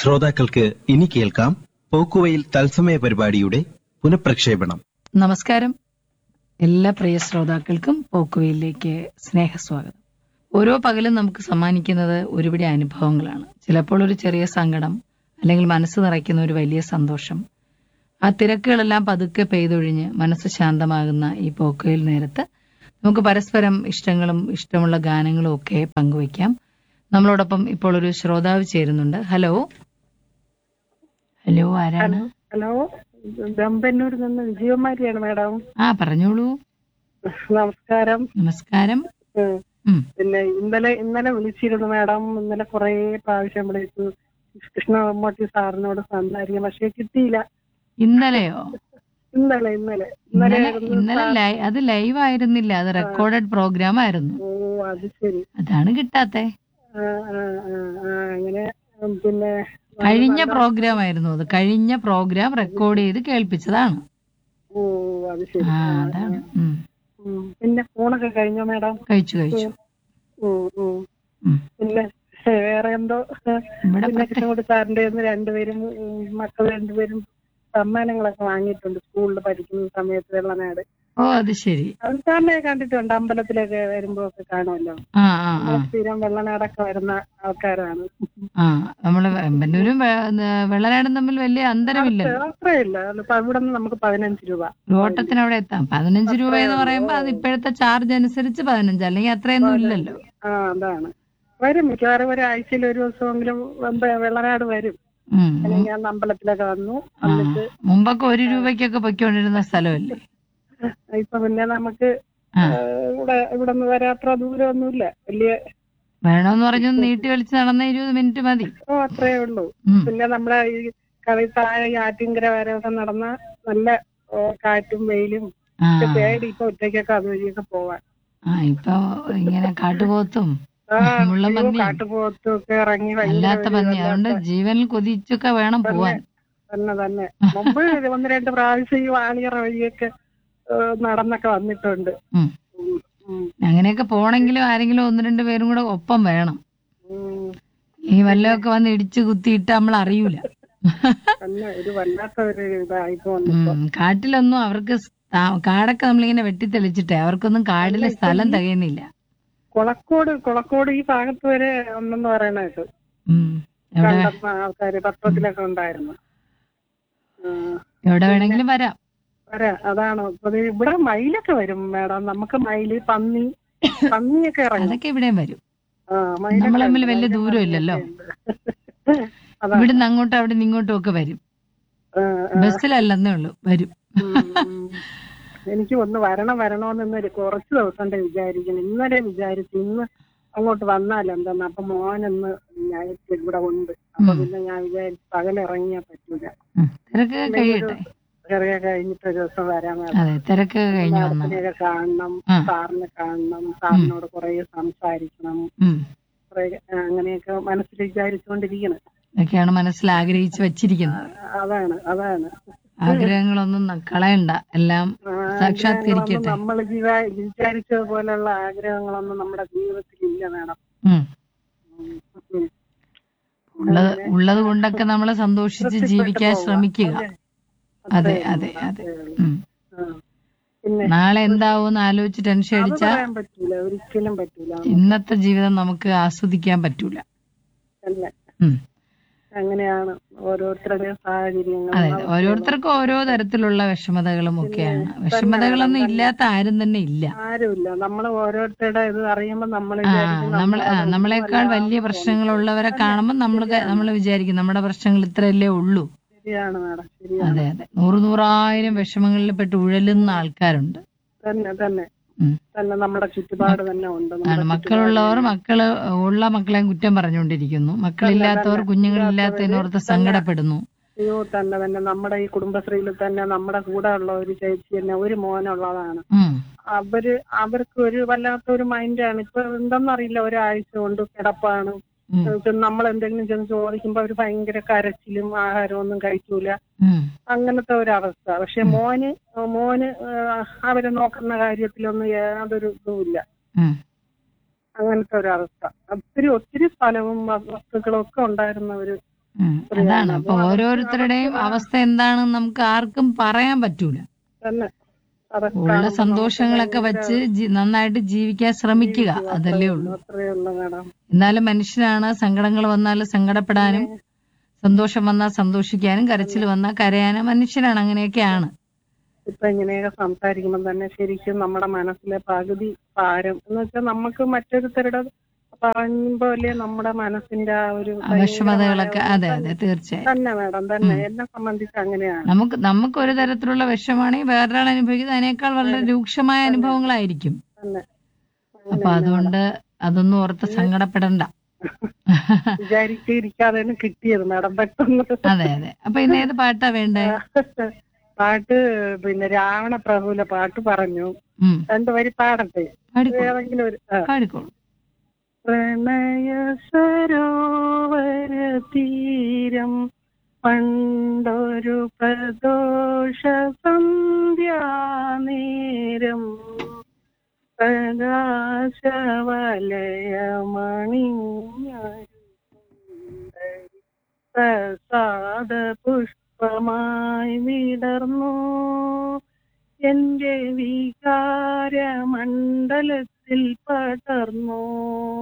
ശ്രോതാക്കൾക്ക് ഇനി കേൾക്കാം പോക്കുവയിൽ തത്സമയ പരിപാടിയുടെ പുനഃപ്രക്ഷേപണം നമസ്കാരം എല്ലാ പ്രിയ ശ്രോതാക്കൾക്കും പോക്കുവയിലേക്ക് സ്നേഹസ്വാഗതം ഓരോ പകലും നമുക്ക് സമ്മാനിക്കുന്നത് ഒരുപിടി അനുഭവങ്ങളാണ് ചിലപ്പോൾ ഒരു ചെറിയ സങ്കടം അല്ലെങ്കിൽ മനസ്സ് നിറയ്ക്കുന്ന ഒരു വലിയ സന്തോഷം ആ തിരക്കുകളെല്ലാം പതുക്കെ പെയ്തൊഴിഞ്ഞ് മനസ്സ് ശാന്തമാകുന്ന ഈ പോക്കുവയിൽ നേരത്ത് നമുക്ക് പരസ്പരം ഇഷ്ടങ്ങളും ഇഷ്ടമുള്ള ഗാനങ്ങളും ഒക്കെ പങ്കുവയ്ക്കാം നമ്മളോടൊപ്പം ഇപ്പോൾ ഒരു ശ്രോതാവ് ചേരുന്നുണ്ട് ഹലോ ഹലോ ആരാണ് ഹലോ ദമ്പന്നൂരിൽ നിന്ന് വിജയകുമാരിയാണ് മാഡം ആ പറഞ്ഞോളൂ നമസ്കാരം നമസ്കാരം ഉം. ഉം. പിന്നെ ഇന്നലെ ഇന്നലെ വിളിച്ചിരുന്നു മാഡം ഇന്നലെ കുറെ പ്രാവശ്യം വിളിച്ചു കൃഷ്ണ മമ്മൂട്ടി സാറിനോട് സംസാരിക്കാം പക്ഷെ കിട്ടിയില്ല ഇന്നലെയോ ഇന്നലെ ഇന്നലെ ഇന്നലെ ഇന്നലെ ആയിരുന്നു ഇന്നലെ സാർ- ലൈ- അത് ലൈവ് ആയിരുന്നില്ല അത് റെക്കോർഡഡ് പ്രോഗ്രാം ആയിരുന്നു ഓ അത് ശരി അതാണ് കിട്ടാത്തെ ആ, ആ, ആ, ആ, അങ്ങനെ ഉം, പിന്നെ കഴിഞ്ഞ പ്രോഗ്രാം ആയിരുന്നു അത് കഴിഞ്ഞ പ്രോഗ്രാം റെക്കോർഡ് ചെയ്ത് കേൾപ്പിച്ചതാണ് ഓ അത് ശരി ആ ആ, അതാണ് ഉം. ഉം. പിന്നെ ഫോണൊക്കെ കഴിഞ്ഞോ മാഡം കഴിച്ചു കഴിച്ചു ഉം, ഉം. ഉം. പിന്നെ വേറെ എന്തോ ഇവിടെ പിന്നെ പ്രത്യേക കൃഷ്ണകുട്ടി സാറിന്റെ കയ്യിന്ന് രണ്ടുപേരും ഉം, മക്കൾ രണ്ടുപേരും സമ്മാനങ്ങളൊക്കെ വാങ്ങിയിട്ടുണ്ട് സ്കൂളിൽ പഠിക്കുന്ന സമയത്ത് വെള്ളനാട് ഓ അത് ശരി അത് സാറിനെ കണ്ടിട്ടുണ്ട് അമ്പലത്തിലൊക്കെ വരുമ്പോ ഒക്കെ കാണുമല്ലോ ആ ആ ആ സ്ഥിരം വെള്ളനാടൊക്കെ വരുന്ന ആൾക്കാരാണ് ആ നമ്മള് ബന്നൂരും വെ- വെള്ളനാടും തമ്മിൽ വലിയ അന്തരമില്ലല്ലോ അത്രയില്ല അപ്പൊ ഇവിടെ നിന്ന് നമുക്ക് പതിനഞ്ച് രൂപ ഒരു ഓട്ടത്തിന് അവിടെ എത്താം പതിനഞ്ച് രൂപ എന്ന് പറയുമ്പോ അത് ഇപ്പോഴത്തെ ചാർജ് അനുസരിച്ച് പതിനഞ്ച് അല്ലെങ്കിൽ അത്രയൊന്നും ഇല്ലല്ലോ ആ അതാണ് വരും മിക്കവാറും ഒരു ആഴ്ചയിൽ ഒരു ദിവസമെങ്കിലും വെ- വെള്ളനാട് വരും ഉം. അല്ലെങ്കിൽ ഞാൻ അമ്പലത്തിലൊക്കെ വന്നു ആ. വന്നിട്ട് മുമ്പൊക്കെ ഒരു രൂപയ്ക്കൊക്കെ പൊയ്ക്കൊണ്ടിരുന്ന സ്ഥലമല്ലേ ഇപ്പൊ പിന്നെ നമുക്ക് ആ. ഏ, ഇവിടെ ഇവിടെ നിന്ന് വരാത്ര ദൂരമൊന്നുമില്ല വലിയ വേണമെന്ന് പറഞ്ഞു നീട്ടി വലിച്ച് നടന്ന ഇരുപത് മിനിറ്റ് മതി ഓ അത്രേ ഉള്ളൂ ഉം. പിന്നെ നമ്മുടെ ഈ കളി താഴെ ഈ ആറ്റിങ്കര വരവൊക്കെ നടന്ന നല്ല ഓ, കാറ്റും വെയിലും ആ ഒക്കെ പേടി ഇപ്പൊ ഒറ്റയ്ക്കൊക്കെ അതുവഴിയൊക്കെ പോവാൻ ആ ഇപ്പൊ ഇങ്ങനെ കാട്ടുപോത്തും ആ മുള്ളം അയ്യോ, പന്നിയും കാട്ടുപോത്തും ഒക്കെ ഇറങ്ങി ഭയങ്കര അല്ലാത്ത ഒരു പന്നി അതുകൊണ്ട് വല്ലാത്ത- ജീവനിൽ കൊതിച്ചൊക്കെ വേണം പോവാൻ തന്നെ തന്നെ മുമ്പ് ഒന്ന് രണ്ട് പ്രാവശ്യം ഈ വാണിയറ വഴിയൊക്കെ ഏ, നടന്നൊക്കെ വന്നിട്ടുണ്ട് ഉം. ഉം, ഉം, അങ്ങനെയൊക്കെ പോണെങ്കിലും ആരെങ്കിലും ഒന്ന് രണ്ട് പേരും കൂടെ ഒപ്പം വേണം ഉം. ഈ വല്ലതൊക്കെ വന്ന് ഇടിച്ചു കുത്തിയിട്ട് നമ്മൾ അറിയൂല തന്നെ ഒരു വല്ലാത്ത ഒരു ഇതായിപ്പോ വന്നിപ്പോ ഉം. കാട്ടിലൊന്നും അവർക്ക് സ്ഥാ- കാടൊക്കെ നമ്മളിങ്ങനെ വെട്ടിത്തെളിച്ചിട്ടേ അവർക്കൊന്നും കാടിലെ സ്ഥലം തികയുന്നില്ല കുളക്കോട് കുളക്കോട് ഈ ഭാഗത്ത് വരെ ഒന്നെന്ന് പറയണ കേട്ടു ഉം. എവിടെ കണ്ടെത്തുന്ന ആൾക്കാര് പത്രത്തിലൊക്കെ ഉണ്ടായിരുന്നു ആ, എവിടെ വേണമെങ്കിലും വരാം വരാം അതാണ് ഇപ്പൊ ദേ ഇവിടെ മയിലൊക്കെ വരും മേഡം നമുക്ക് മയില് പന്നി പന്നിയൊക്കെ ഇറങ്ങും അതൊക്കെ ഇവിടെയും വരും ആ, മയിലൊക്കെ നമ്മൾ തമ്മിൽ ഉണ്ട്. വലിയ മയിലും ദൂരം ഇല്ലല്ലോ. പന്നിയൊക്കെ ഉണ്ട്. അതാ ഇവിടുന്ന് അങ്ങോട്ടും അവിടെ നിന്ന് ഇങ്ങോട്ടും ഒക്കെ വരും ആ, ആ. ബസ്സിലല്ലെന്നേ ഉള്ളൂ വരും ഉം, ഉം. എനിക്ക് ഒന്ന് വരണം വരണമെന്നൊരു കുറച്ച് ദിവസം കൊണ്ട് വിചാരിക്കണം ഇന്നലെ വിചാരിച്ചു ഇന്ന് അങ്ങോട്ട് വന്നാലെന്താന്ന് അപ്പൊ മോനൊന്ന് ഞാൻ ഇവിടെ ഉണ്ട് അപ്പൊ ഉം. പിന്നെ ഞാൻ വിചാരിച്ചു പകലിറങ്ങിയാ പറ്റൂല ഉം. തിരക്ക് കഴിയട്ടെ ചെറിയ കഴിഞ്ഞിട്ട് ഒരു ദിവസം വരാൻ അതെ തിരക്ക് കഴിഞ്ഞു വന്നാൽ മാഡത്തിനെയൊക്കെ കാണണം ആ. സാറിനെ കാണണം സാറിനോട് കുറെ സംസാരിക്കണം ഉം കുറെ അങ്ങനെയൊക്കെ മനസ്സിൽ വിചാരിച്ചുകൊണ്ടിരിക്കണം ഇതൊക്കെയാണ് മനസ്സിൽ ആഗ്രഹിച്ച് വെച്ചിരിക്കുന്നത് അതാണ് അതാണ് ആഗ്രഹങ്ങളൊന്നും ന- കളയണ്ട എല്ലാം ആ, സാക്ഷാത്കരിക്കട്ടെ നമ്മൾ വിചാരിച്ചത് പോലെയുള്ള ആഗ്രഹങ്ങളൊന്നും നമ്മുടെ ജീവിതത്തിൽ ഇല്ല മാഡം ഉം. ഉം. ഉം. ഉള്ളത് ഉള്ളത് കൊണ്ടൊക്കെ നമ്മൾ സന്തോഷിച്ച് ജീവിക്കാൻ ശ്രമിക്കുക അതെ അതെ അതെ ഉം. ആ. പിന്നെ നാളെ എന്താവും ആലോചിച്ച് ടെൻഷൻ അത് അടിച്ചാ പറയാൻ പറ്റൂല ഒരിക്കലും പറ്റൂല ഇന്നത്തെ ജീവിതം നമുക്ക് ആസ്വദിക്കാൻ പറ്റൂല അല്ല ഉം. അങ്ങനെയാണ് ഓരോരുത്തരുടെ സാഹചര്യങ്ങൾ അതെ അതെ. ഓരോരുത്തർക്കും ഓരോ തരത്തിലുള്ള വിഷമതകളും ഒക്കെയാണ് വിഷമതകളൊന്നും ഇല്ലാത്ത ആരും തന്നെ ഇല്ല ആരുമില്ല നമ്മൾ ഓരോരുത്തരുടെ ഇത് അറിയുമ്പോൾ നമ്മൾ ആ നമ്മൾ ആ, നമ്മളെക്കാൾ വലിയ പ്രശ്നങ്ങളുള്ളവരെ കാണുമ്പോൾ നമ്മൾ നമ്മൾ വിചാരിക്കും നമ്മുടെ പ്രശ്നങ്ങൾ ഇത്രയല്ലേ ഉള്ളൂ ശരിയാണ് മാഡം ശരിയാണ് അതെ അതെ നൂറ് നൂറായിരം വിഷമങ്ങളിൽ പെട്ട് ഉഴലുന്ന ആൾക്കാരുണ്ട് തന്നെ തന്നെ ഉം. തന്നെ നമ്മുടെ ചുറ്റുപാട് തന്നെ ഉണ്ട് ആണ് നമ്മുടെ മക്കളുള്ളവർ മക്കള് ഉള്ള മക്കളെ കുറ്റം പറഞ്ഞുകൊണ്ടിരിക്കുന്നു മക്കളില്ലാത്തവർ കുഞ്ഞുങ്ങളില്ലാത്തതിനോർത്ത് സങ്കടപ്പെടുന്നു അയ്യോ തന്നെ തന്നെ നമ്മുടെ ഈ കുടുംബശ്രീയിൽ തന്നെ നമ്മുടെ കൂടെ ഉള്ള ഒരു ചേച്ചി തന്നെ ഒരു മോനുള്ളതാണ് ഉം അവര് അവർക്ക് ഒരു വല്ലാത്ത ഒരു മൈൻഡാണ് ഇപ്പൊ എന്തെന്നറിയില്ല ഒരാഴ്ച കൊണ്ട് കിടപ്പാണ് ഉം. നമ്മൾ എന്തെങ്കിലും ചെന്ന് ചോദിക്കുമ്പോ അവര് ഭയങ്കര കരച്ചിലും ആഹാരവും ഒന്നും കഴിക്കൂല ഉം അങ്ങനത്തെ ഒരു അവസ്ഥ പക്ഷെ മോന് മോന് ആ, അവരെ നോക്കുന്ന കാര്യത്തിലൊന്നും യാതൊരു ഇതുമില്ല ഉം അങ്ങനത്തെ ഒരു അവസ്ഥ ഒത്തിരി ഒത്തിരി സ്ഥലവും വ- വസ്തുക്കളും ഒക്കെ ഉണ്ടായിരുന്ന ഒരു ഉം. അതാണ് അപ്പൊ ഓരോരുത്തരുടെയും അവസ്ഥ എന്താണെന്ന് നമുക്ക് ആർക്കും പറയാൻ പറ്റൂല തന്നെ അതൊക്കെ ഉള്ള സന്തോഷങ്ങളൊക്കെ വെച്ച് ജി- നന്നായിട്ട് ജീവിക്കാൻ ശ്രമിക്കുക അതല്ലേ ഉള്ളൂ അത്രയേ ഉള്ളൂ മാഡം എന്നാലും മനുഷ്യനാണ് സങ്കടങ്ങൾ വന്നാൽ സങ്കടപ്പെടാനും സന്തോഷം വന്നാൽ സന്തോഷിക്കാനും കരച്ചിൽ വന്നാൽ കരയാനും മനുഷ്യനാണ് അങ്ങനെയൊക്കെയാണ് ഇപ്പൊ ഇങ്ങനെയൊക്കെ സംസാരിക്കുമ്പോൾ തന്നെ ശരിക്കും നമ്മുടെ മനസ്സിലെ പകുതി ഭാരം എന്ന് വെച്ചാൽ നമുക്ക് മറ്റൊരുത്തരുടെ പറയുമ്പോലെ നമ്മുടെ മനസ്സിന്റെ ആ ഒരു വിഷമതകളൊക്കെ അതെ അതെ തീർച്ചയായും തന്നെ മാഡം തന്നെ എന്നെ സംബന്ധിച്ച് അങ്ങനെയാണ് നമുക്ക് നമുക്ക് ഒരു തരത്തിലുള്ള വിഷമാണെങ്കിൽ വേറൊരാൾ അനുഭവിക്കുന്നത് അതിനേക്കാൾ വളരെ രൂക്ഷമായ അനുഭവങ്ങളായിരിക്കും തന്നെ അപ്പൊ അതുകൊണ്ട് അതൊന്നും ഓർത്ത് സങ്കടപ്പെടണ്ട വിചാരിച്ചിരിക്കാതെയാണ് കിട്ടിയത് മാഡം പെട്ടെന്ന് അതെ അതെ അപ്പൊ ഇന്ന് ഏത് പാട്ടാ വേണ്ടേ പാട്ട് പിന്നെ രാവണ പ്രഭുവിലെ പാട്ട് പറഞ്ഞു ഉം രണ്ടു വരി പാടട്ടെ പാടിക്കോളൂ ഏതെങ്കിലും ഒരു ആ. പാടിക്കോളൂ പ്രണയ സരോവര തീരം പണ്ടൊരു പ്രദോഷ സന്ധ്യാനേരം പ്രകാശവലയമണിഞ്ഞൊരു പ്രസാദ പുഷ്പമായി വിടർന്നു എന്റെ വികാര മണ്ഡലത്തിൽ പടർന്നു